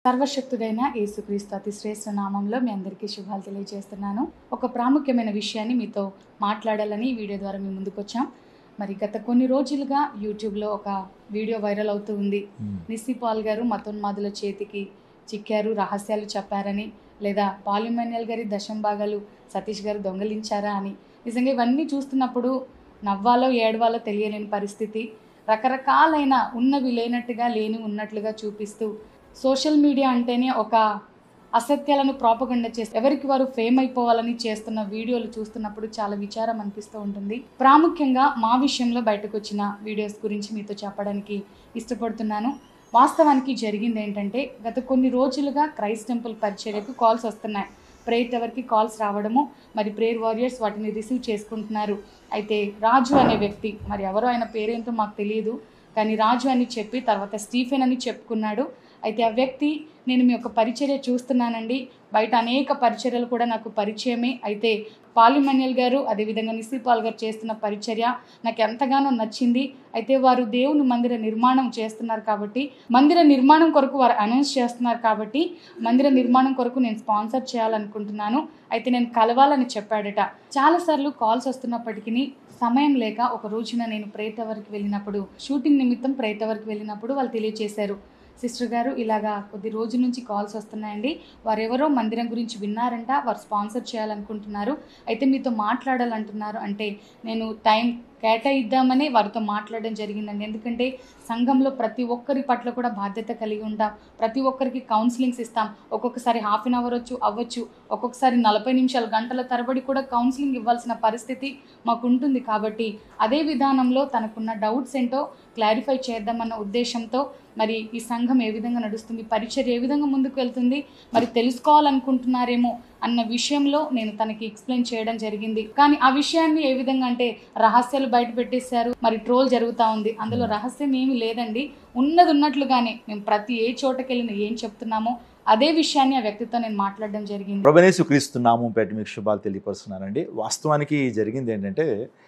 సర్వశక్తుడైన యేసుక్రీస్తు అతి శ్రేష్ఠ నామంలో మీ అందరికీ శుభాలు తెలియజేస్తున్నాను ఒక ప్రాముఖ్యమైన విషయాన్ని మీతో మాట్లాడాలని ఈ వీడియో ద్వారా మీ ముందుకు వచ్చాం మరి గత కొన్ని రోజులుగా యూట్యూబ్లో ఒక వీడియో వైరల్ అవుతూ ఉంది నిస్సి పాల్ గారు మతోన్మాదుల చేతికి చిక్కారు రహస్యాలు చెప్పారని లేదా పాలిమన్యల్ గారి దశం భాగాలు సతీష్ గారు దొంగలించారా అని నిజంగా ఇవన్నీ చూస్తున్నప్పుడు నవ్వాలో ఏడవాలో తెలియలేని పరిస్థితి రకరకాలైన ఉన్నవి లేనట్టుగా లేని ఉన్నట్లుగా చూపిస్తూ సోషల్ మీడియా అంటేనే ఒక అసత్యాలను ప్రాపగండ చేసి ఎవరికి వారు ఫేమ్ అయిపోవాలని చేస్తున్న వీడియోలు చూస్తున్నప్పుడు చాలా విచారం అనిపిస్తూ ఉంటుంది ప్రాముఖ్యంగా మా విషయంలో బయటకు వచ్చిన వీడియోస్ గురించి మీతో చెప్పడానికి ఇష్టపడుతున్నాను వాస్తవానికి జరిగింది ఏంటంటే గత కొన్ని రోజులుగా క్రైస్ట్ టెంపుల్ పరిచర్యకు కాల్స్ వస్తున్నాయి ప్రేయర్ టవర్కి కాల్స్ రావడము మరి ప్రేయర్ వారియర్స్ వాటిని రిసీవ్ చేసుకుంటున్నారు అయితే రాజు అనే వ్యక్తి మరి ఎవరో ఆయన పేరేంటో మాకు తెలియదు కానీ రాజు అని చెప్పి తర్వాత స్టీఫెన్ అని చెప్పుకున్నాడు అయితే ఆ వ్యక్తి నేను మీ యొక్క పరిచర్య చూస్తున్నానండి బయట అనేక పరిచర్యలు కూడా నాకు పరిచయమే అయితే పాలిమన్యల్ గారు అదేవిధంగా నిస్సిపాల్ గారు చేస్తున్న పరిచర్య నాకు ఎంతగానో నచ్చింది అయితే వారు దేవుని మందిర నిర్మాణం చేస్తున్నారు కాబట్టి మందిర నిర్మాణం కొరకు వారు అనౌన్స్ చేస్తున్నారు కాబట్టి మందిర నిర్మాణం కొరకు నేను స్పాన్సర్ చేయాలనుకుంటున్నాను అయితే నేను కలవాలని చెప్పాడట చాలాసార్లు కాల్స్ వస్తున్నప్పటికీ సమయం లేక ఒక రోజున నేను ప్రేతవర్కి వెళ్ళినప్పుడు షూటింగ్ నిమిత్తం ప్రేతవర్కి వెళ్ళినప్పుడు వాళ్ళు తెలియజేశారు సిస్టర్ గారు ఇలాగా కొద్ది రోజుల నుంచి కాల్స్ వస్తున్నాయండి వారెవరో మందిరం గురించి విన్నారంట వారు స్పాన్సర్ చేయాలనుకుంటున్నారు అయితే మీతో మాట్లాడాలంటున్నారు అంటే నేను టైం కేటాయిద్దామని వారితో మాట్లాడడం జరిగిందండి ఎందుకంటే సంఘంలో ప్రతి ఒక్కరి పట్ల కూడా బాధ్యత కలిగి ఉంటాం ప్రతి ఒక్కరికి కౌన్సిలింగ్స్ ఇస్తాం ఒక్కొక్కసారి హాఫ్ అన్ అవర్ వచ్చు అవ్వచ్చు ఒక్కొక్కసారి నలభై నిమిషాలు గంటల తరబడి కూడా కౌన్సిలింగ్ ఇవ్వాల్సిన పరిస్థితి మాకు ఉంటుంది కాబట్టి అదే విధానంలో తనకున్న డౌట్స్ ఏంటో క్లారిఫై చేద్దామన్న ఉద్దేశంతో మరి ఈ సంఘం ఏ విధంగా నడుస్తుంది పరిచర్ ఏ విధంగా ముందుకు వెళ్తుంది మరి తెలుసుకోవాలనుకుంటున్నారేమో అన్న విషయంలో నేను తనకి ఎక్స్ప్లెయిన్ చేయడం జరిగింది కానీ ఆ విషయాన్ని ఏ విధంగా అంటే రహస్యాలు బయట పెట్టేశారు మరి ట్రోల్ జరుగుతూ ఉంది అందులో రహస్యం ఏమీ లేదండి ఉన్నది ఉన్నట్లుగానే మేము ప్రతి ఏ చోటకి వెళ్ళిన ఏం చెప్తున్నామో అదే విషయాన్ని ఆ వ్యక్తితో నేను మాట్లాడడం జరిగింది ప్రభనేసు క్రీస్తు నామం పెట్టి మీకు శుభాలు తెలియపరుస్తున్నానండి వాస్తవానికి జరిగింది ఏంటంటే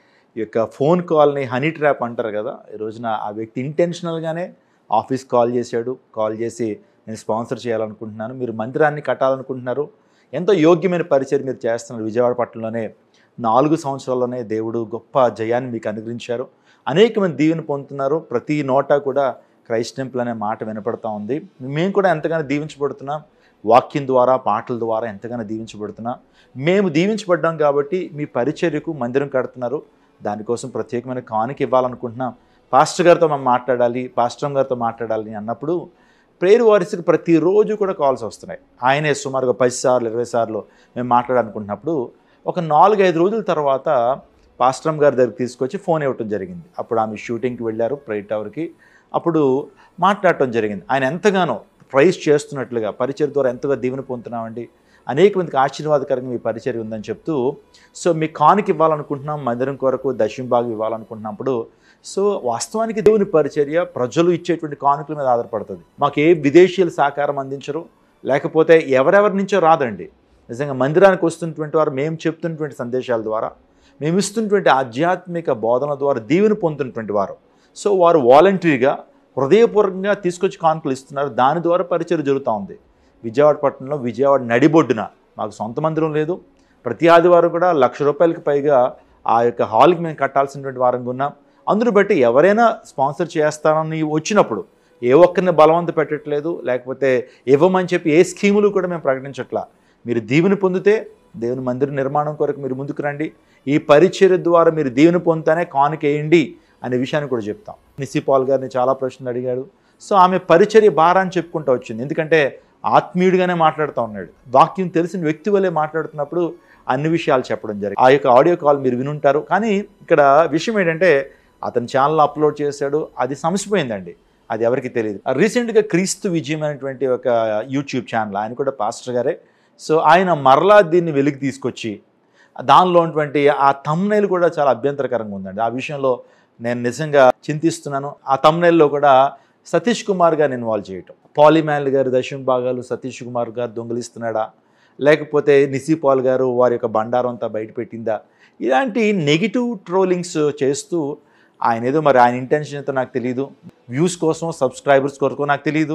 ఈ యొక్క ఫోన్ కాల్ని హనీ ట్రాప్ అంటారు కదా ఈ రోజున ఆ వ్యక్తి ఇంటెన్షనల్గానే ఆఫీస్ కాల్ చేశాడు కాల్ చేసి నేను స్పాన్సర్ చేయాలనుకుంటున్నాను మీరు మందిరాన్ని కట్టాలనుకుంటున్నారు ఎంతో యోగ్యమైన పరిచయం మీరు చేస్తున్నారు విజయవాడ పట్టణంలోనే నాలుగు సంవత్సరాల్లోనే దేవుడు గొప్ప జయాన్ని మీకు అనుగ్రహించారు అనేక మంది దీవెన పొందుతున్నారు ప్రతి నోట కూడా క్రైస్ట్ టెంపుల్ అనే మాట వినపడతా ఉంది మేము కూడా ఎంతగానో దీవించబడుతున్నాం వాక్యం ద్వారా పాటల ద్వారా ఎంతగానో దీవించబడుతున్నాం మేము దీవించబడ్డాం కాబట్టి మీ పరిచర్యకు మందిరం కడుతున్నారు దానికోసం ప్రత్యేకమైన కానుక ఇవ్వాలనుకుంటున్నాం పాస్టర్ గారితో మనం మాట్లాడాలి పాస్టర్ గారితో మాట్లాడాలి అన్నప్పుడు ప్రేయర్ వారిస్కి ప్రతిరోజు కూడా కాల్స్ వస్తున్నాయి ఆయనే సుమారుగా పది సార్లు ఇరవై సార్లు మేము మాట్లాడాలనుకుంటున్నప్పుడు ఒక నాలుగైదు రోజుల తర్వాత పాస్టమ్ గారి దగ్గరికి తీసుకొచ్చి ఫోన్ ఇవ్వటం జరిగింది అప్పుడు ఆమె షూటింగ్కి వెళ్ళారు ప్రైట్ టవర్కి అప్పుడు మాట్లాడటం జరిగింది ఆయన ఎంతగానో ప్రైజ్ చేస్తున్నట్లుగా పరిచయం ద్వారా ఎంతగా దీవెన పొందుతున్నామండి అనేక మందికి ఆశీర్వాదకరంగా మీ పరిచయం ఉందని చెప్తూ సో మీ కానుక ఇవ్వాలనుకుంటున్నాం మందిరం కొరకు దశంభాగం ఇవ్వాలనుకుంటున్నప్పుడు సో వాస్తవానికి దేవుని పరిచర్య ప్రజలు ఇచ్చేటువంటి కానుకల మీద ఆధారపడుతుంది మాకు ఏ విదేశీయులు సహకారం అందించరు లేకపోతే ఎవరెవరి నుంచో రాదండి నిజంగా మందిరానికి వస్తున్నటువంటి వారు మేము చెప్తున్నటువంటి సందేశాల ద్వారా మేము ఇస్తున్నటువంటి ఆధ్యాత్మిక బోధన ద్వారా దీవెన పొందుతున్నటువంటి వారు సో వారు వాలంటరీగా హృదయపూర్వకంగా తీసుకొచ్చి కానుకలు ఇస్తున్నారు దాని ద్వారా పరిచయం జరుగుతూ ఉంది విజయవాడ పట్టణంలో విజయవాడ నడిబొడ్డున మాకు సొంత మందిరం లేదు ప్రతి ఆదివారం కూడా లక్ష రూపాయలకి పైగా ఆ యొక్క హాల్కి మేము కట్టాల్సినటువంటి వారంగా ఉన్నాం అందును బట్టి ఎవరైనా స్పాన్సర్ చేస్తానని వచ్చినప్పుడు ఏ ఒక్కరిని బలవంత పెట్టట్లేదు లేకపోతే ఇవ్వమని చెప్పి ఏ స్కీములు కూడా మేము ప్రకటించట్లా మీరు దీవెని పొందితే దేవుని మందిర నిర్మాణం కొరకు మీరు ముందుకు రండి ఈ పరిచర్య ద్వారా మీరు దీవెని పొందుతానే కానుక వేయండి అనే విషయాన్ని కూడా చెప్తాం నిసిపాల్ గారిని చాలా ప్రశ్నలు అడిగాడు సో ఆమె పరిచర్య భారాన్ని చెప్పుకుంటూ వచ్చింది ఎందుకంటే ఆత్మీయుడిగానే మాట్లాడుతూ ఉన్నాడు వాక్యం తెలిసిన వ్యక్తి వల్లే మాట్లాడుతున్నప్పుడు అన్ని విషయాలు చెప్పడం జరిగింది ఆ యొక్క ఆడియో కాల్ మీరు వినుంటారు కానీ ఇక్కడ విషయం ఏంటంటే అతని ఛానల్ అప్లోడ్ చేశాడు అది సమసిపోయిందండి అది ఎవరికి తెలియదు రీసెంట్గా క్రీస్తు విజయం అనేటువంటి ఒక యూట్యూబ్ ఛానల్ ఆయన కూడా పాస్టర్ గారే సో ఆయన మరలా దీన్ని వెలికి తీసుకొచ్చి దానిలో ఉన్నటువంటి ఆ తమ్నైల్ కూడా చాలా అభ్యంతరకరంగా ఉందండి ఆ విషయంలో నేను నిజంగా చింతిస్తున్నాను ఆ తమ్నైల్లో కూడా సతీష్ కుమార్ గారిని ఇన్వాల్వ్ చేయటం పాలిమ్యాన్ గారి దశం భాగాలు సతీష్ కుమార్ గారు దొంగిలిస్తున్నాడా లేకపోతే నిసి పాల్ గారు వారి యొక్క బండారం అంతా బయటపెట్టిందా ఇలాంటి నెగిటివ్ ట్రోలింగ్స్ చేస్తూ ఆయన ఏదో మరి ఆయన ఇంటెన్షన్ ఎంతో నాకు తెలియదు వ్యూస్ కోసం సబ్స్క్రైబర్స్ కొరకు నాకు తెలియదు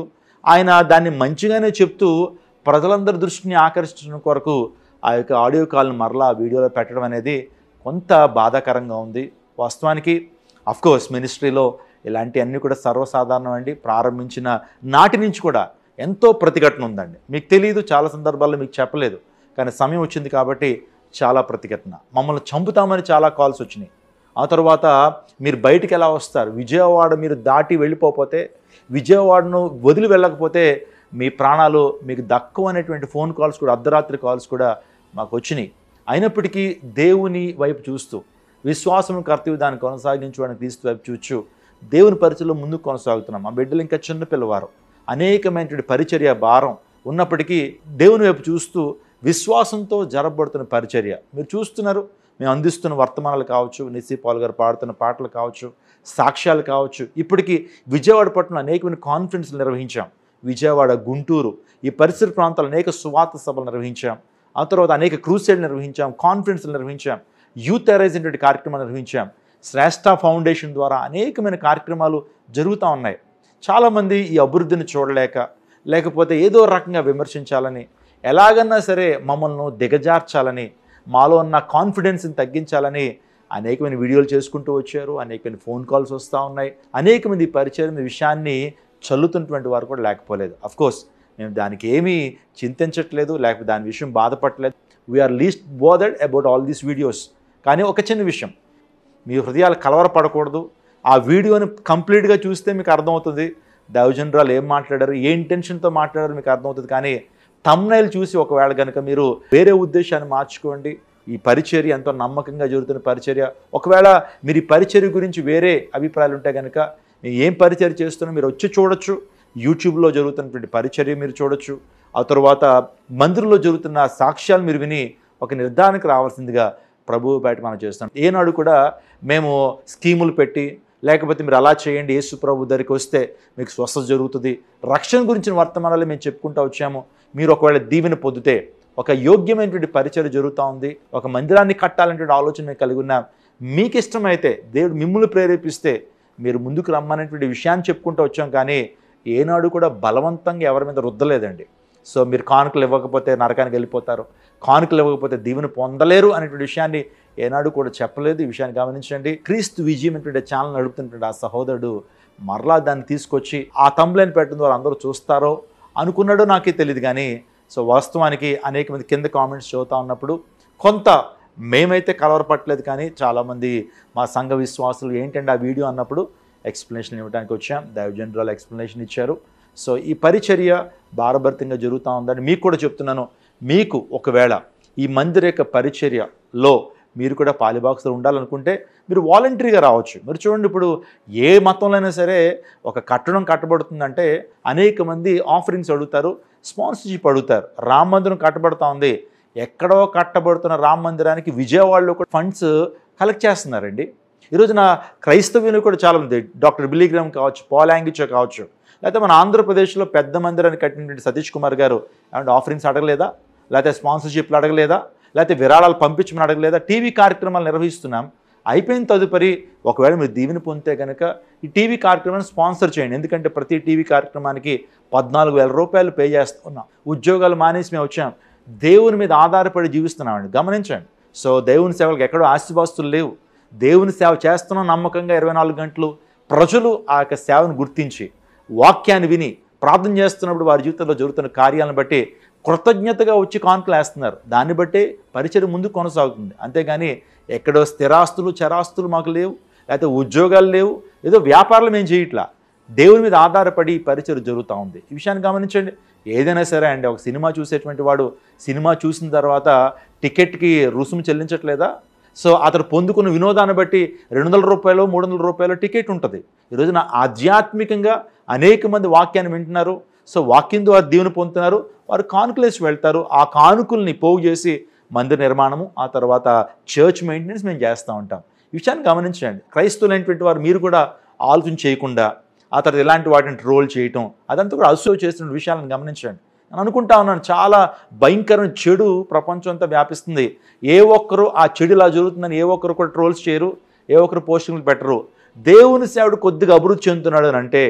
ఆయన దాన్ని మంచిగానే చెప్తూ ప్రజలందరి దృష్టిని ఆకర్షించడం కొరకు ఆ యొక్క ఆడియో కాల్ని మరలా ఆ వీడియోలో పెట్టడం అనేది కొంత బాధాకరంగా ఉంది వాస్తవానికి కోర్స్ మినిస్ట్రీలో ఇలాంటివన్నీ కూడా సర్వసాధారణం అండి ప్రారంభించిన నాటి నుంచి కూడా ఎంతో ప్రతిఘటన ఉందండి మీకు తెలియదు చాలా సందర్భాల్లో మీకు చెప్పలేదు కానీ సమయం వచ్చింది కాబట్టి చాలా ప్రతిఘటన మమ్మల్ని చంపుతామని చాలా కాల్స్ వచ్చినాయి ఆ తర్వాత మీరు బయటికి ఎలా వస్తారు విజయవాడ మీరు దాటి వెళ్ళిపోతే విజయవాడను వదిలి వెళ్ళకపోతే మీ ప్రాణాలు మీకు దక్కువ అనేటువంటి ఫోన్ కాల్స్ కూడా అర్ధరాత్రి కాల్స్ కూడా మాకు వచ్చినాయి అయినప్పటికీ దేవుని వైపు చూస్తూ విశ్వాసం కర్తవ్య దాన్ని కొనసాగించడానికి క్రీస్తు వైపు చూచు దేవుని పరిచయలో ముందుకు కొనసాగుతున్నాం మా బిడ్డలు ఇంకా చిన్న పిల్లవారు అనేకమైనటువంటి పరిచర్య భారం ఉన్నప్పటికీ దేవుని వైపు చూస్తూ విశ్వాసంతో జరగబడుతున్న పరిచర్య మీరు చూస్తున్నారు మేము అందిస్తున్న వర్తమానాలు కావచ్చు నిస్సి పాల్ గారు పాడుతున్న పాటలు కావచ్చు సాక్ష్యాలు కావచ్చు ఇప్పటికీ విజయవాడ పట్టణంలో అనేకమైన కాన్ఫరెన్స్లు నిర్వహించాం విజయవాడ గుంటూరు ఈ పరిసర ప్రాంతాల్లో అనేక సువార్త సభలు నిర్వహించాం ఆ తర్వాత అనేక క్రూసైడ్ నిర్వహించాం కాన్ఫరెన్స్లు నిర్వహించాం యూత్ అరైజ్ అనేటువంటి కార్యక్రమాలు నిర్వహించాం శ్రేష్ఠ ఫౌండేషన్ ద్వారా అనేకమైన కార్యక్రమాలు జరుగుతూ ఉన్నాయి చాలామంది ఈ అభివృద్ధిని చూడలేక లేకపోతే ఏదో రకంగా విమర్శించాలని ఎలాగన్నా సరే మమ్మల్ని దిగజార్చాలని మాలో ఉన్న కాన్ఫిడెన్స్ని తగ్గించాలని అనేకమైన వీడియోలు చేసుకుంటూ వచ్చారు అనేకమైన ఫోన్ కాల్స్ వస్తూ ఉన్నాయి అనేక మంది పరిచయం విషయాన్ని చల్లుతున్నటువంటి వారు కూడా లేకపోలేదు కోర్స్ మేము దానికి ఏమీ చింతించట్లేదు లేకపోతే దాని విషయం బాధపడలేదు we're least bothered about all these videos కానీ ఒక చిన్న విషయం మీ హృదయాలు కలవరపడకూడదు ఆ వీడియోని కంప్లీట్గా చూస్తే మీకు అర్థమవుతుంది దైవజనరాలు ఏం మాట్లాడారు ఏ ఇంటెన్షన్తో మాట్లాడారు మీకు అర్థమవుతుంది కానీ తమ్నైల్ చూసి ఒకవేళ కనుక మీరు వేరే ఉద్దేశాన్ని మార్చుకోండి ఈ పరిచర్య ఎంతో నమ్మకంగా జరుగుతున్న పరిచర్య ఒకవేళ మీరు ఈ పరిచర్య గురించి వేరే అభిప్రాయాలు ఉంటే కనుక మేము ఏం పరిచర్య చేస్తున్నా మీరు వచ్చి చూడొచ్చు యూట్యూబ్లో జరుగుతున్నటువంటి పరిచర్య మీరు చూడొచ్చు ఆ తర్వాత మందిరంలో జరుగుతున్న సాక్ష్యాలు మీరు విని ఒక నిర్ధారణకు రావాల్సిందిగా ప్రభువు బయట మనం చేస్తాం ఏనాడు కూడా మేము స్కీములు పెట్టి లేకపోతే మీరు అలా చేయండి యేసు ప్రభు దగ్గరికి వస్తే మీకు స్వస్థత జరుగుతుంది రక్షణ గురించిన వర్తమానాలు మేము చెప్పుకుంటూ వచ్చాము మీరు ఒకవేళ దీవెన పొందితే ఒక యోగ్యమైనటువంటి పరిచయం జరుగుతూ ఉంది ఒక మందిరాన్ని కట్టాలనేటువంటి ఆలోచన మేము కలిగి ఉన్నాం మీకు ఇష్టమైతే దేవుడు మిమ్మల్ని ప్రేరేపిస్తే మీరు ముందుకు రమ్మనేటువంటి విషయాన్ని చెప్పుకుంటూ వచ్చాం కానీ ఏనాడు కూడా బలవంతంగా ఎవరి మీద రుద్దలేదండి సో మీరు కానుకలు ఇవ్వకపోతే నరకానికి వెళ్ళిపోతారు కానుకలు ఇవ్వకపోతే దీవెన పొందలేరు అనేటువంటి విషయాన్ని ఏనాడు కూడా చెప్పలేదు ఈ విషయాన్ని గమనించండి క్రీస్తు విజయం అనేటువంటి ఛానల్ నడుపుతున్నటువంటి ఆ సహోదరుడు మరలా దాన్ని తీసుకొచ్చి ఆ తంబ్లైన్ పెట్టడం ద్వారా అందరూ చూస్తారో అనుకున్నాడో నాకే తెలియదు కానీ సో వాస్తవానికి అనేక మంది కింద కామెంట్స్ చదువుతా ఉన్నప్పుడు కొంత మేమైతే కలవరపట్టలేదు కానీ చాలామంది మా సంఘ విశ్వాసులు ఏంటంటే ఆ వీడియో అన్నప్పుడు ఎక్స్ప్లెనేషన్ ఇవ్వడానికి వచ్చాం దైవ జనరల్ ఎక్స్ప్లెనేషన్ ఇచ్చారు సో ఈ పరిచర్య భారభరితంగా జరుగుతూ ఉందని మీకు కూడా చెప్తున్నాను మీకు ఒకవేళ ఈ మందిర యొక్క పరిచర్యలో మీరు కూడా పాలిబాక్స్లో ఉండాలనుకుంటే మీరు వాలంటరీగా రావచ్చు మీరు చూడండి ఇప్పుడు ఏ మతంలో అయినా సరే ఒక కట్టడం కట్టబడుతుందంటే అనేక మంది ఆఫరింగ్స్ అడుగుతారు స్పాన్సర్షిప్ అడుగుతారు రామ మందిరం కట్టబడుతూ ఉంది ఎక్కడో కట్టబడుతున్న రామ మందిరానికి విజయవాడలో కూడా ఫండ్స్ కలెక్ట్ చేస్తున్నారండి ఈరోజున క్రైస్తవులు కూడా చాలామంది డాక్టర్ బిలీగ్రామ్ కావచ్చు పాల్ యాంగిచో కావచ్చు లేకపోతే మన ఆంధ్రప్రదేశ్లో పెద్ద మందిరాన్ని కట్టినటువంటి సతీష్ కుమార్ గారు ఏమంటే ఆఫరింగ్స్ అడగలేదా లేకపోతే స్పాన్సర్షిప్లు అడగలేదా లేకపోతే విరాళాలు పంపించమని అడగలేదా టీవీ కార్యక్రమాలు నిర్వహిస్తున్నాం అయిపోయిన తదుపరి ఒకవేళ మీరు దీవెని పొందితే కనుక ఈ టీవీ కార్యక్రమాన్ని స్పాన్సర్ చేయండి ఎందుకంటే ప్రతి టీవీ కార్యక్రమానికి పద్నాలుగు వేల రూపాయలు పే చేస్తున్నాం ఉద్యోగాలు మానేసి మేము వచ్చాం దేవుని మీద ఆధారపడి జీవిస్తున్నామండి గమనించండి సో దేవుని సేవలకు ఎక్కడో ఆస్తిపాస్తులు లేవు దేవుని సేవ చేస్తున్నాం నమ్మకంగా ఇరవై నాలుగు గంటలు ప్రజలు ఆ యొక్క సేవను గుర్తించి వాక్యాన్ని విని ప్రార్థన చేస్తున్నప్పుడు వారి జీవితంలో జరుగుతున్న కార్యాలను బట్టి కృతజ్ఞతగా వచ్చి కానుకలు వేస్తున్నారు దాన్ని బట్టే పరిచయం ముందు కొనసాగుతుంది అంతేగాని ఎక్కడో స్థిరాస్తులు చరాస్తులు మాకు లేవు లేకపోతే ఉద్యోగాలు లేవు ఏదో వ్యాపారాలు మేము చేయట్లా దేవుని మీద ఆధారపడి ఈ పరిచయం జరుగుతూ ఉంది ఈ విషయాన్ని గమనించండి ఏదైనా సరే అండి ఒక సినిమా చూసేటువంటి వాడు సినిమా చూసిన తర్వాత టికెట్కి రుసుము చెల్లించట్లేదా సో అతడు పొందుకున్న వినోదాన్ని బట్టి రెండు వందల రూపాయలు మూడు వందల రూపాయలు టికెట్ ఉంటుంది ఈ రోజున ఆధ్యాత్మికంగా అనేక మంది వాక్యాన్ని వింటున్నారు సో వాక్యం ద్వారా దీవెన పొందుతున్నారు వారు కానుకలేసి వెళ్తారు ఆ కానుకల్ని పోగు చేసి మందిర నిర్మాణము ఆ తర్వాత చర్చ్ మెయింటెనెన్స్ మేము చేస్తూ ఉంటాం ఈ విషయాన్ని గమనించండి క్రైస్తవులైనటువంటి వారు మీరు కూడా ఆలోచన చేయకుండా ఆ తర్వాత ఇలాంటి వాటిని ట్రోల్ చేయటం అదంతా కూడా అసూయ చేస్తున్న విషయాలను గమనించండి నేను అనుకుంటా ఉన్నాను చాలా భయంకరమైన చెడు ప్రపంచం అంతా వ్యాపిస్తుంది ఏ ఒక్కరు ఆ చెడు ఇలా జరుగుతుందని ఏ ఒక్కరు కూడా ట్రోల్స్ చేయరు ఏ ఒక్కరు పోస్టింగ్లు పెట్టరు దేవుని సేవడు కొద్దిగా అభివృద్ధి చెందుతున్నాడు అని అంటే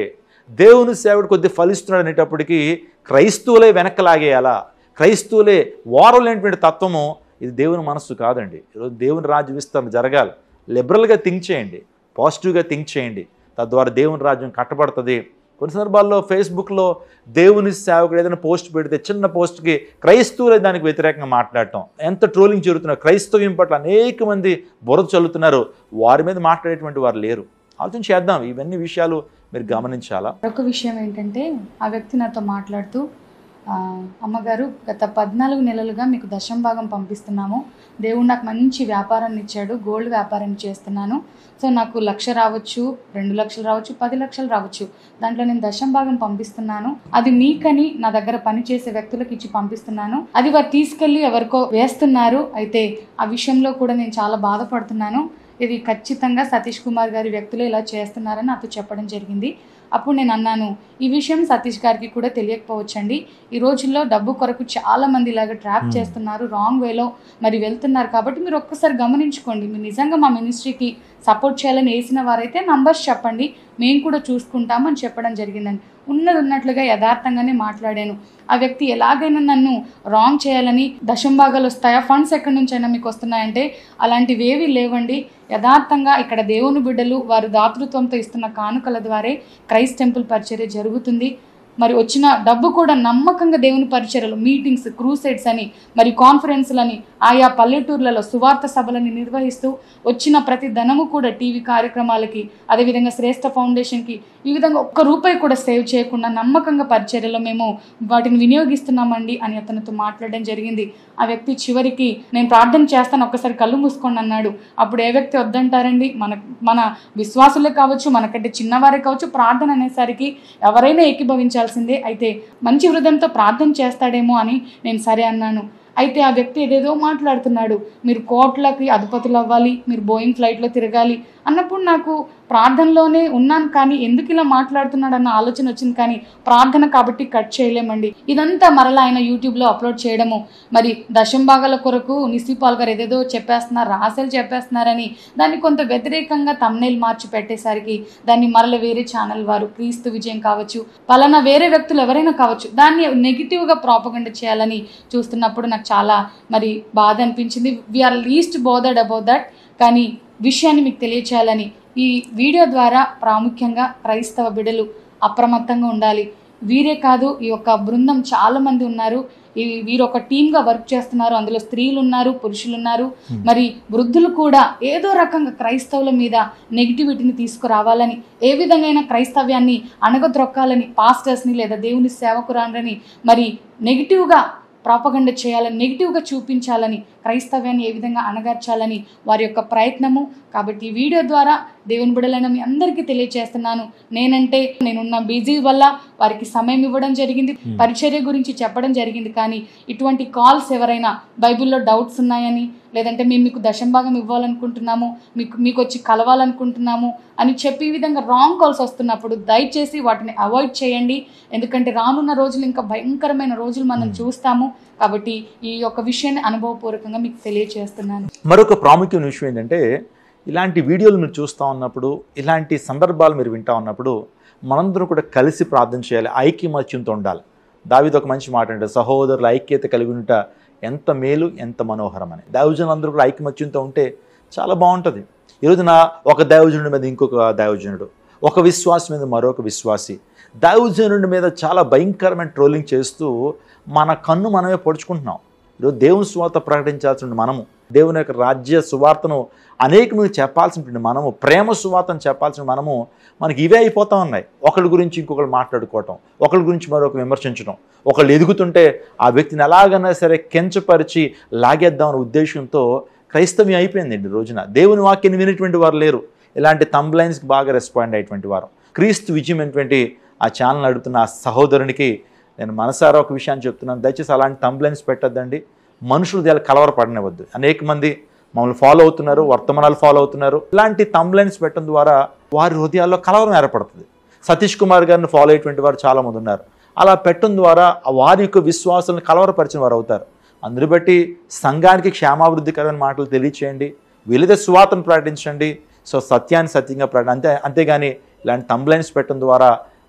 దేవుని సేవకుడు కొద్ది ఫలిస్తున్నాడు అనేటప్పటికీ క్రైస్తవులే వెనక్కి లాగేయాలా క్రైస్తవులే వారలేనటువంటి తత్వము ఇది దేవుని మనస్సు కాదండి ఈరోజు దేవుని రాజ్య విస్తరణ జరగాలి లిబరల్గా థింక్ చేయండి పాజిటివ్గా థింక్ చేయండి తద్వారా దేవుని రాజ్యం కట్టబడుతుంది కొన్ని సందర్భాల్లో ఫేస్బుక్లో దేవుని సేవకుడు ఏదైనా పోస్ట్ పెడితే చిన్న పోస్ట్కి క్రైస్తవులే దానికి వ్యతిరేకంగా మాట్లాడటం ఎంత ట్రోలింగ్ జరుగుతున్నారు క్రైస్తవ్యం పట్ల అనేక మంది బురద చల్లుతున్నారు వారి మీద మాట్లాడేటువంటి వారు లేరు ఆలోచన చేద్దాం ఇవన్నీ విషయాలు మీరు గమనించాలా మరొక విషయం ఏంటంటే ఆ వ్యక్తి నాతో మాట్లాడుతూ "ఆ, అమ్మగారు గత పద్నాలుగు నెలలుగా మీకు దశం భాగం పంపిస్తున్నాము దేవుడు నాకు మంచి వ్యాపారాన్ని ఇచ్చాడు గోల్డ్ వ్యాపారాన్ని చేస్తున్నాను సో నాకు లక్ష రావచ్చు రెండు లక్షలు రావచ్చు పది లక్షలు రావచ్చు దాంట్లో నేను దశం భాగం పంపిస్తున్నాను అది మీకని నా దగ్గర పనిచేసే వ్యక్తులకు ఇచ్చి పంపిస్తున్నాను అది వారు తీసుకెళ్ళి ఎవరికో వేస్తున్నారు అయితే ఆ విషయంలో కూడా నేను చాలా బాధపడుతున్నాను ఇది ఖచ్చితంగా సతీష్ కుమార్ గారి వ్యక్తులు ఇలా చేస్తున్నారని నాతో చెప్పడం జరిగింది అప్పుడు నేను అన్నాను ఈ విషయం సతీష్ గారికి కూడా తెలియకపోవచ్చండి ఈ రోజుల్లో డబ్బు కొరకు చాలా మంది ఇలాగ ట్రాప్ Hmm. చేస్తున్నారు రాంగ్ వేలో మరి వెళ్తున్నారు కాబట్టి మీరు ఒక్కసారి గమనించుకోండి మీరు నిజంగా మా మినిస్ట్రీకి సపోర్ట్ చేయాలని వేసిన వారైతే నంబర్స్ చెప్పండి మేము కూడా చూసుకుంటామని చెప్పడం జరిగిందండి ఉన్నది ఉన్నట్లుగా యథార్థంగానే మాట్లాడాను ఆ వ్యక్తి ఎలాగైనా నన్ను రాంగ్ చేయాలని దశంభాగాలు వస్తాయా ఫండ్స్ ఎక్కడి నుంచి అయినా మీకు వస్తున్నాయంటే అలాంటివి ఏవి లేవండి యథార్థంగా ఇక్కడ దేవుని బిడ్డలు వారు దాతృత్వంతో ఇస్తున్న కానుకల ద్వారే క్రైస్ట్ టెంపుల్ పరిచర్య జరుగుతుంది మరి వచ్చిన డబ్బు కూడా నమ్మకంగా దేవుని పరిచర్యలు మీటింగ్స్ క్రూసైడ్స్ అని మరి కాన్ఫరెన్స్లని ఆయా పల్లెటూర్లలో సువార్త సభలని నిర్వహిస్తూ వచ్చిన ప్రతి ధనము కూడా టీవీ కార్యక్రమాలకి అదేవిధంగా శ్రేష్ఠ ఫౌండేషన్కి ఈ విధంగా ఒక్క రూపాయి కూడా సేవ్ చేయకుండా నమ్మకంగా పరిచర్యలో మేము వాటిని వినియోగిస్తున్నామండి అని అతనితో మాట్లాడడం జరిగింది ఆ వ్యక్తి చివరికి నేను ప్రార్థన చేస్తాను ఒక్కసారి కళ్ళు మూసుకోండి అన్నాడు అప్పుడు ఏ వ్యక్తి వద్దంటారండి మన మన విశ్వాసులే కావచ్చు మనకంటే చిన్నవారే కావచ్చు ప్రార్థన అనేసరికి ఎవరైనా ఏకీభవించాల్సిందే అయితే మంచి హృదయంతో ప్రార్థన చేస్తాడేమో అని నేను సరే అన్నాను అయితే ఆ వ్యక్తి ఏదేదో మాట్లాడుతున్నాడు మీరు కోట్లకి అధిపతులు అవ్వాలి మీరు బోయింగ్ ఫ్లైట్లో తిరగాలి అన్నప్పుడు నాకు ప్రార్థనలోనే ఉన్నాను కానీ ఎందుకు ఇలా మాట్లాడుతున్నాడు అన్న ఆలోచన వచ్చింది కానీ ప్రార్థన కాబట్టి కట్ చేయలేమండి ఇదంతా మరలా ఆయన యూట్యూబ్లో అప్లోడ్ చేయడము మరి దశంభాగాల కొరకు నిసిపాల్ గారు ఏదేదో చెప్పేస్తున్నారు రాసలు చెప్పేస్తున్నారని దాన్ని కొంత వ్యతిరేకంగా తమ్నేల్ మార్చి పెట్టేసరికి దాన్ని మరల వేరే ఛానల్ వారు క్రీస్తు విజయం కావచ్చు పలానా వేరే వ్యక్తులు ఎవరైనా కావచ్చు దాన్ని నెగిటివ్గా ప్రాపగండ చేయాలని చూస్తున్నప్పుడు నాకు చాలా మరి బాధ అనిపించింది we're least bothered about that కానీ విషయాన్ని మీకు తెలియచేయాలని ఈ వీడియో ద్వారా ప్రాముఖ్యంగా క్రైస్తవ బిడలు అప్రమత్తంగా ఉండాలి వీరే కాదు ఈ యొక్క బృందం చాలా మంది ఉన్నారు ఈ వీరు ఒక టీమ్గా వర్క్ చేస్తున్నారు అందులో స్త్రీలు ఉన్నారు పురుషులు ఉన్నారు మరి వృద్ధులు కూడా ఏదో రకంగా క్రైస్తవుల మీద నెగిటివిటీని తీసుకురావాలని ఏ విధంగా క్రైస్తవ్యాన్ని అణగద్రొక్కాలని పాస్టర్స్ని లేదా దేవుని సేవకురాలని మరి నెగిటివ్గా ప్రాపగండ చేయాలని నెగిటివ్గా చూపించాలని క్రైస్తవ్యాన్ని ఏ విధంగా అణగార్చాలని వారి యొక్క ప్రయత్నము కాబట్టి ఈ వీడియో ద్వారా దేవుని బిడలైన మీ అందరికీ తెలియజేస్తున్నాను నేనంటే నేనున్న బిజీ వల్ల వారికి సమయం ఇవ్వడం జరిగింది పరిచర్య గురించి చెప్పడం జరిగింది కానీ ఇటువంటి కాల్స్ ఎవరైనా బైబిల్లో డౌట్స్ ఉన్నాయని లేదంటే మేము మీకు దశంభాగం ఇవ్వాలనుకుంటున్నాము మీకు మీకు వచ్చి కలవాలనుకుంటున్నాము అని చెప్పి ఈ విధంగా రాంగ్ కాల్స్ వస్తున్నప్పుడు దయచేసి వాటిని అవాయిడ్ చేయండి ఎందుకంటే రానున్న రోజులు ఇంకా భయంకరమైన రోజులు మనం చూస్తాము కాబట్టి ఈ యొక్క విషయాన్ని అనుభవపూర్వకంగా మీకు తెలియజేస్తున్నాను మరొక ప్రాముఖ్యమైన విషయం ఏంటంటే ఇలాంటి వీడియోలు మీరు చూస్తూ ఉన్నప్పుడు ఇలాంటి సందర్భాలు మీరు వింటా ఉన్నప్పుడు మనందరం కూడా కలిసి ప్రార్థన చేయాలి ఐక్యమత్యంతో ఉండాలి దావిది ఒక మంచి మాట అంటే సహోదరుల ఐక్యత కలిగి ఉంట ఎంత మేలు ఎంత మనోహరం అని దైవజనులందరూ కూడా ఐకమత్యంతో ఉంటే చాలా బాగుంటుంది ఈరోజున ఒక దైవజనుడి మీద ఇంకొక దైవజనుడు ఒక విశ్వాసి మీద మరొక విశ్వాసి దైవజనుడి మీద చాలా భయంకరమైన ట్రోలింగ్ చేస్తూ మన కన్ను మనమే పొడుచుకుంటున్నాం ఈరోజు దేవుని సువార్త ప్రకటించాల్సిన మనము దేవుని యొక్క రాజ్య సువార్తను అనేక మంది చెప్పాల్సిన మనము ప్రేమ సువార్తను చెప్పాల్సిన మనము మనకి ఇవే అయిపోతూ ఉన్నాయి ఒకరి గురించి ఇంకొకరు మాట్లాడుకోవటం ఒకరి గురించి మరొక విమర్శించడం ఒకళ్ళు ఎదుగుతుంటే ఆ వ్యక్తిని ఎలాగైనా సరే కెంచపరిచి లాగేద్దామనే ఉద్దేశంతో క్రైస్తవ్యం అయిపోయిందండి ఈ రోజున దేవుని వాక్యాన్ని వినేటువంటి వారు లేరు ఇలాంటి తంబ్లైన్స్కి బాగా రెస్పాండ్ అయ్యేటువంటి వారు క్రీస్తు విజయం అనేటువంటి ఆ ఛానల్ నడుపుతున్న ఆ సహోదరునికి నేను మనసారా ఒక విషయాన్ని చెప్తున్నాను దయచేసి అలాంటి తంబ్లైన్స్ పెట్టద్దండి మనుషులు దీని కలవరపడనివద్దు అనేక మంది మమ్మల్ని ఫాలో అవుతున్నారు వర్తమానాలు ఫాలో అవుతున్నారు ఇలాంటి తంబ్లైన్స్ పెట్టడం ద్వారా వారి హృదయాల్లో కలవరం ఏర్పడుతుంది సతీష్ కుమార్ గారిని ఫాలో అయ్యేటువంటి వారు చాలామంది ఉన్నారు అలా పెట్టడం ద్వారా ఆ వారి యొక్క విశ్వాసాలను కలవరపరిచిన వారు అవుతారు అందుని బట్టి సంఘానికి క్షేమాభివృద్ధికరమైన మాటలు తెలియచేయండి వీలైతే సువార్తను ప్రకటించండి సో సత్యాన్ని సత్యంగా ప్రకటి అంతే అంతేగాని ఇలాంటి తంబ్లైన్స్ పెట్టడం ద్వారా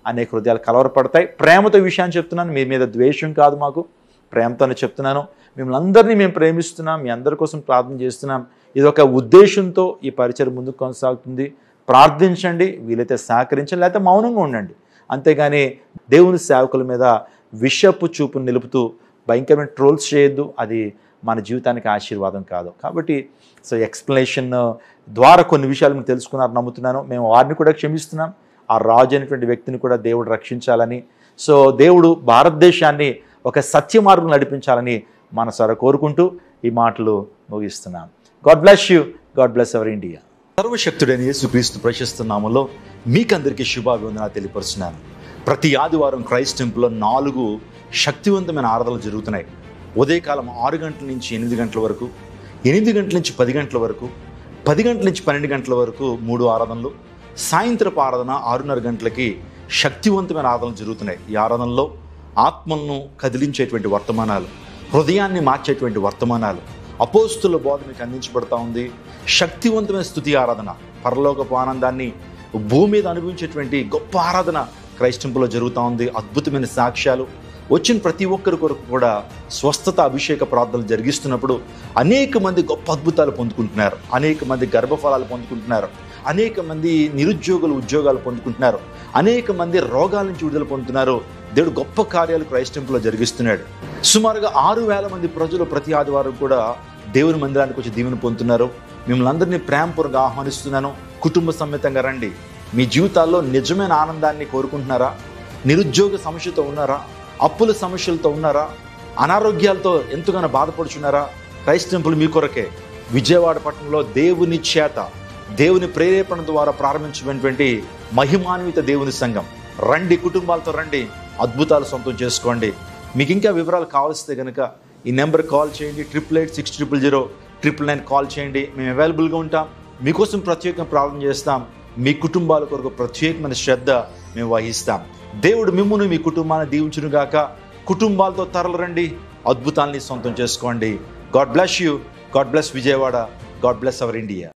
అనేక హృదయాలు కలవరపడతాయి ప్రేమతో విషయాన్ని చెప్తున్నాను మీ మీద ద్వేషం కాదు మాకు ప్రేమతోనే చెప్తున్నాను మిమ్మల్ని అందరినీ మేము ప్రేమిస్తున్నాం మీ అందరి కోసం ప్రార్థన చేస్తున్నాం ఇది ఒక ఉద్దేశంతో ఈ పరిచయం ముందుకు కొనసాగుతుంది ప్రార్థించండి వీలైతే సహకరించండి లేకపోతే మౌనంగా ఉండండి అంతేగాని దేవుని సేవకుల మీద విషపు చూపును నిలుపుతూ భయంకరమైన ట్రోల్స్ చేయొద్దు అది మన జీవితానికి ఆశీర్వాదం కాదు కాబట్టి సో ఎక్స్ప్లెనేషన్ ద్వారా కొన్ని విషయాలు మీరు తెలుసుకున్నారు నమ్ముతున్నాను మేము వారిని కూడా క్షమిస్తున్నాం ఆ రాజు అనేటువంటి వ్యక్తిని కూడా దేవుడు రక్షించాలని సో దేవుడు భారతదేశాన్ని ఒక సత్య మార్గం నడిపించాలని మనసారా కోరుకుంటూ ఈ మాటలు ముగిస్తున్నాం God bless you God bless our India సర్వశక్తుడైన యేసుక్రీస్తు ప్రశస్త నామంలో మీకందరికీ శుభాభివందనాలు తెలియపరుస్తున్నాను ప్రతి ఆదివారం క్రైస్ట్ టెంపుల్లో నాలుగు శక్తివంతమైన ఆరాధనలు జరుగుతున్నాయి ఉదయకాలం ఆరు గంటల నుంచి ఎనిమిది గంటల వరకు ఎనిమిది గంటల నుంచి పది గంటల వరకు పది గంటల నుంచి పన్నెండు గంటల వరకు మూడు ఆరాధనలు సాయంత్రపు ఆరాధన ఆరున్నర గంటలకి శక్తివంతమైన ఆరాధనలు జరుగుతున్నాయి ఈ ఆరాధనలో ఆత్మలను కదిలించేటువంటి వర్తమానాలు హృదయాన్ని మార్చేటువంటి వర్తమానాలు అపోస్తుల బోధ మీకు అందించబడతా ఉంది శక్తివంతమైన స్థుతి ఆరాధన పరలోకపు ఆనందాన్ని భూమి మీద అనుభవించేటువంటి గొప్ప ఆరాధన క్రైస్టింపులో జరుగుతూ ఉంది అద్భుతమైన సాక్ష్యాలు వచ్చిన ప్రతి ఒక్కరి కొరకు కూడా స్వస్థత అభిషేక ప్రార్థనలు జరిగిస్తున్నప్పుడు అనేక మంది గొప్ప అద్భుతాలు పొందుకుంటున్నారు అనేక మంది గర్భఫలాలు పొందుకుంటున్నారు అనేక మంది నిరుద్యోగులు ఉద్యోగాలు పొందుకుంటున్నారు అనేక మంది రోగాల నుంచి విడుదల పొందుతున్నారు దేవుడు గొప్ప కార్యాలు క్రైస్ట్ టెంపుల్లో జరిగిస్తున్నాడు సుమారుగా ఆరు వేల మంది ప్రజలు ప్రతి ఆదివారం కూడా దేవుని మందిరానికి వచ్చి దీవెన పొందుతున్నారు మిమ్మల్ని అందరినీ ప్రేమపూర్వకంగా ఆహ్వానిస్తున్నాను కుటుంబ సమేతంగా రండి మీ జీవితాల్లో నిజమైన ఆనందాన్ని కోరుకుంటున్నారా నిరుద్యోగ సమస్యతో ఉన్నారా అప్పుల సమస్యలతో ఉన్నారా అనారోగ్యాలతో ఎంతగానో బాధపడుచున్నారా క్రైస్ట్ టెంపుల్ మీ కొరకే విజయవాడ పట్టణంలో దేవుని చేత దేవుని ప్రేరేపణ ద్వారా ప్రారంభించినటువంటి మహిమాన్విత దేవుని సంఘం రండి కుటుంబాలతో రండి అద్భుతాలు సొంతం చేసుకోండి మీకు ఇంకా వివరాలు కావాల్సితే కనుక ఈ నెంబర్ కాల్ చేయండి triple eight six triple zero triple nine call చేయండి మేము అవైలబుల్గా ఉంటాం మీకోసం ప్రత్యేకంగా ప్రార్థన చేస్తాం మీ కుటుంబాల కొరకు ప్రత్యేకమైన శ్రద్ధ మేము వహిస్తాం దేవుడు మిమ్మును మీ కుటుంబాన్ని దీవించును గాక కుటుంబాలతో తరలిరండి అద్భుతాల్ని సొంతం చేసుకోండి God bless you God bless Vijayawada God bless our India